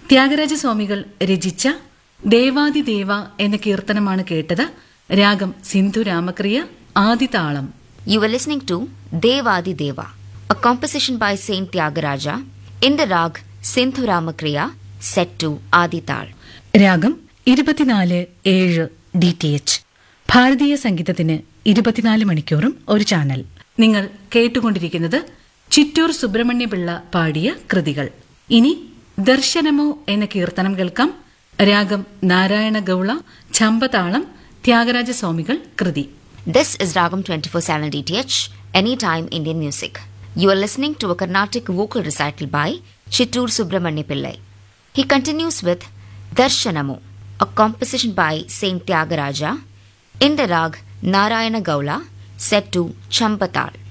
ത്യാഗരാജസ്വാമികൾ രചിച്ച ദേവാദിദേവ എന്ന കീർത്തനമാണ് കേട്ടത് രാഗം Sindhu രാമക്രിയ ആദിതാളം You were listening to Devadi Deva, a composition by Saint Tyagaraja in the rag Sindhu Ramakriya set to Adital. രാഗം ഇരുപത്തിനാല് ഏഴ് ഡി ടി എച്ച് ഭാരതീയ സംഗീതത്തിന് ഇരുപത്തിനാല് മണിക്കൂറും ഒരു ചാനൽ നിങ്ങൾ കേട്ടുകൊണ്ടിരിക്കുന്നത് ചിറ്റൂർ സുബ്രഹ്മണ്യപിള്ള പാടിയ കൃതികൾ ഇനി ദർശനമോ എന്ന കീർത്തനം കേൾക്കാം രാഗം നാരായണ ഗൌള ഛമ്പതാളം ത്യാഗരാജസ്വാമികൾ കൃതി This is Ragam 24/7 DTH, Anytime Indian Music. You are listening to a Carnatic vocal recital by Chittur Subramanya Pillai. He continues with Darshanamu, a composition by Saint Tyagaraja in the rag Narayana Gaula set to Champatal.